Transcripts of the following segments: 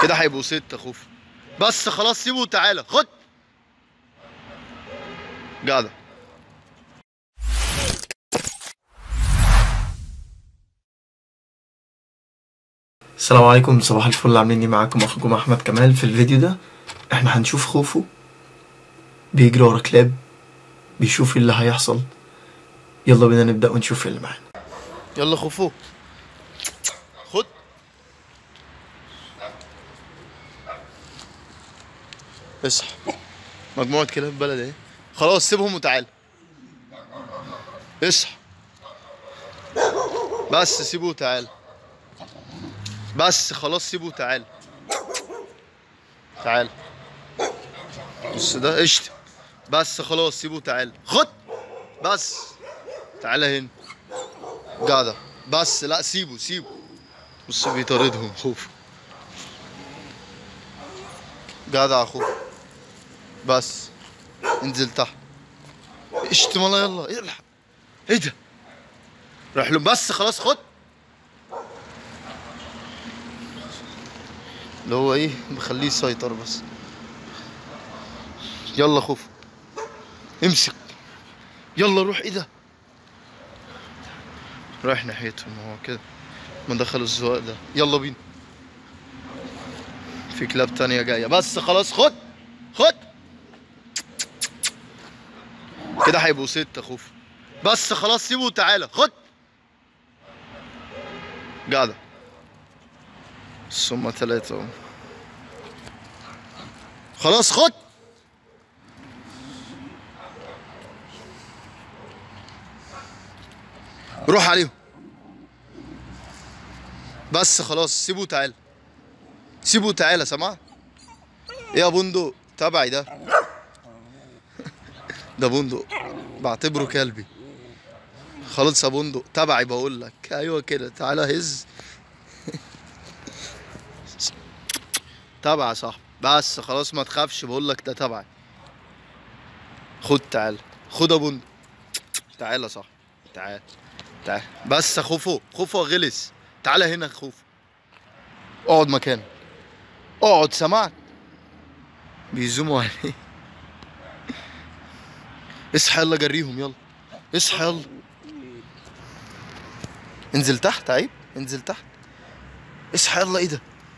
كده هيبقوا ستة خوف بس خلاص سيبه وتعالى خد جدع السلام عليكم صباح الفل عاملين ايه معاكم اخوكم احمد كمال في الفيديو ده احنا هنشوف خوفو بيجري ورا كلاب بيشوف ايه اللي هيحصل يلا بينا نبدا ونشوف ايه اللي معانا يلا خوفو خد اصحى مجموعة كلاب بلد اهي خلاص سيبهم وتعالى اصحى بس سيبه وتعالى بس خلاص سيبه وتعالى تعالى بص ده قشطة بس خلاص سيبه وتعالى خد بس تعالى هنا جدع بس لا سيبه سيبه بص بيطاردهم خوف جدع خوف بس انزل تحت اشتمالة يلا يلا ايه ده راح له بس خلاص خد اللي هو ايه بخليه يسيطر بس يلا خوف امسك يلا روح ايه ده رايح ناحيتهم هو كده ما دخلوا الزواق ده يلا بينا في كلاب تانية جاية بس خلاص خد خد كده هيبقوا ستة خوف بس خلاص سيبه وتعالى خد جدع بس هما تلاتة اهو خلاص خد روح عليهم بس خلاص سيبه تعالى سيبه تعالى سمع ايه يا بندق تبعي ده ده بندق بعتبره كلبي خلاص يا بندق تبعي بقول لك ايوه كده تعالى هز تبع يا صاحبي بس خلاص ما تخافش بقول لك ده تبعي خد تعالى خد يا بندق تعالى يا صاحبي تعالى تعال بس يا خوفو خوفو غلس تعالى هنا يا خوفو اقعد مكانك اقعد سمعت بيزوموا عليه اصحى يلا جريهم يلا اصحى يلا انزل تحت عيب انزل تحت اصحى يلا ايه ده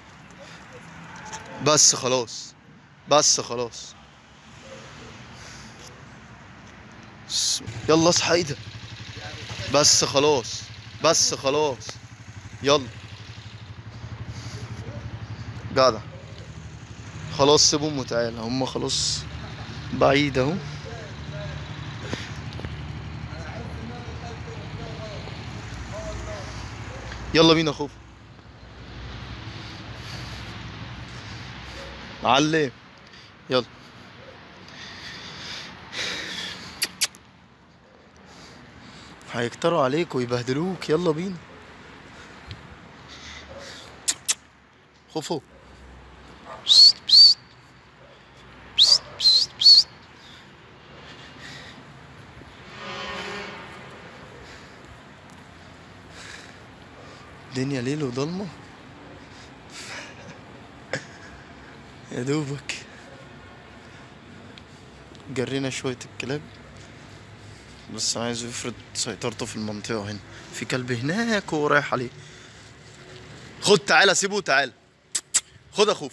بس خلاص بس خلاص يلا اصحى ايه ده بس خلاص بس خلاص يلا جدع خلاص سيبهم وتعالى هم خلاص بعيد اهو يلا بينا خوف معلم يلا هيكتروا عليك ويبهدلوك يلا بينا خوفو الدنيا ليل وضلمة يا دوبك جرينا شوية الكلاب بس عايز يفرض سيطرته في المنطقة هنا في كلب هناك وهو رايح عليه خد تعالى سيبه تعالى خد يا خوف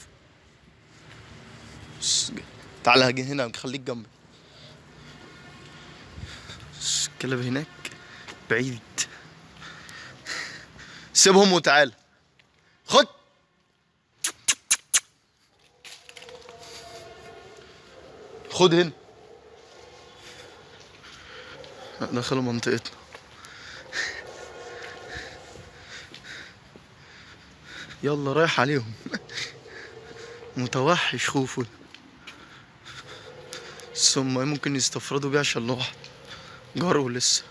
تعالى هاجي هنا خليك جنبي الكلب هناك بعيد سيبهم وتعالى خد خد هنا دخلوا منطقتنا يلا رايح عليهم متوحش خوفه ثم ممكن يستفردوا بيه عشان لوحده جروا لسه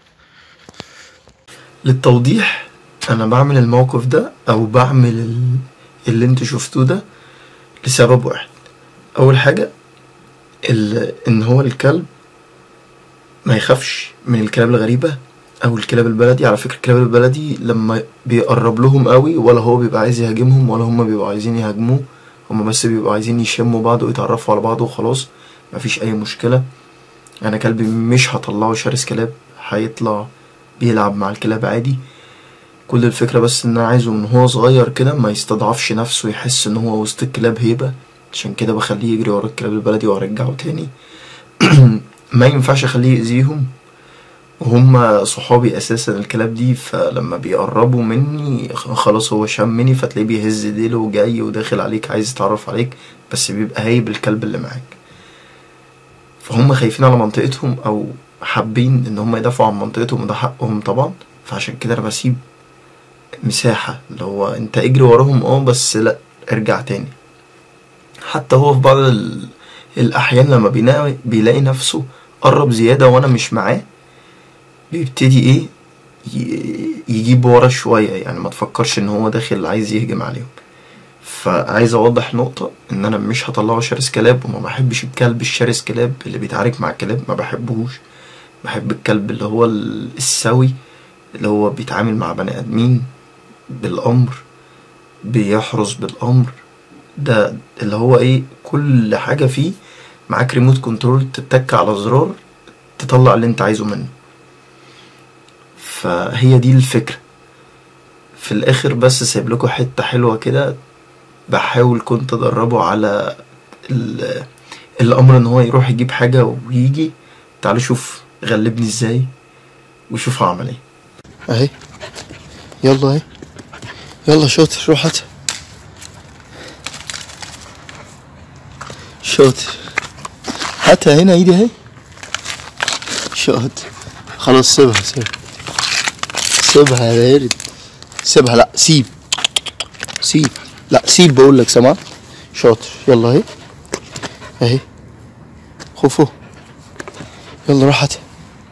للتوضيح انا بعمل الموقف ده او بعمل ال- اللي انتوا شفتوه ده لسبب واحد اول حاجة ال- ان هو الكلب ما يخافش من الكلاب الغريبة او الكلاب البلدي على فكرة الكلاب البلدي لما بيقرب لهم قوي ولا هو بيبقى عايز يهاجمهم ولا هما بيبقوا عايزين يهاجموه هما بس بيبقوا عايزين يشموا بعض ويتعرفوا على بعض وخلاص مفيش اي مشكلة انا كلبي مش هطلعه شرس كلاب هيطلع بيلعب مع الكلاب عادي كل الفكرة بس ان انا عايزه من هو صغير كده ما يستضعفش نفسه يحس ان هو وسط الكلاب هيبة عشان كده بخليه يجري ورا الكلاب البلدي وارجعه تاني ما ينفعش اخليه يأذيهم وهم صحابي اساسا الكلاب دي فلما بيقربوا مني خ- خلاص هو شمني فتلاقيه بيهز ديله وجاي وداخل عليك عايز يتعرف عليك بس بيبقى هايب الكلب اللي معاك فهم خايفين على منطقتهم او حابين ان هم يدافعوا عن منطقتهم وده حقهم طبعا فعشان كده انا بسيب مساحة اللي هو انت اجري وراهم اه بس لا ارجع تاني حتى هو في بعض ال... الاحيان لما بيلاقي بيلاقي نفسه قرب زيادة وانا مش معاه بيبتدي ايه ي- يجيب ورا شوية يعني ما تفكرش ان هو داخل عايز يهجم عليهم فعايز اوضح نقطة ان انا مش هطلعه شرس كلاب وما بحبش الكلب الشرس كلاب اللي بيتعارك مع الكلاب ما بحبهوش بحب الكلب اللي هو ال- السوي اللي هو بيتعامل مع بني ادمين بالامر بيحرس بالامر ده اللي هو ايه كل حاجة فيه معاك ريموت كنترول تتك على زرار تطلع اللي انت عايزه منه فهي دي الفكرة في الاخر بس سايب لكم حتة حلوة كده بحاول كنت ادربه على ال- الامر ان هو يروح يجيب حاجة ويجي تعالوا شوف غلبني ازاي وشوف هعمل ايه اهي يلا اهي يلا شاطر روح هاتها شاطر هاتها هنا ايدي اهي شاطر خلاص سيبها سيبها سيبها يا بارد سيبها لا سيب سيب لا سيب بقول لك سمعت شاطر يلا اهي اهي خوفو يلا روح هاتها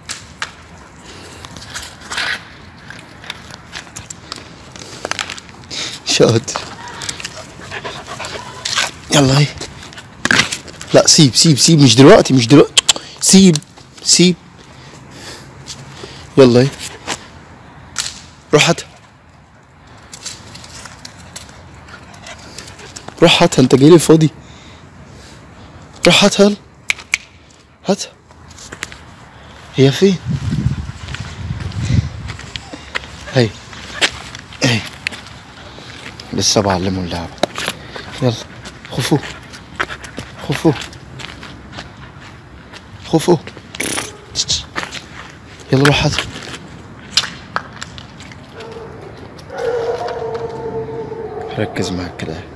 شاطر يلا اهي لا سيب سيب سيب مش دلوقتي مش دلوقتي سيب سيب يلا اهي روح هاتها روح هاتها انت جاي لي فاضي روح هاتها يلا هاتها هي فين هي هي لسه بعلمه اللعبة يلا خفوه خفوه خفوه يلا روح هاتها ركز معاك كده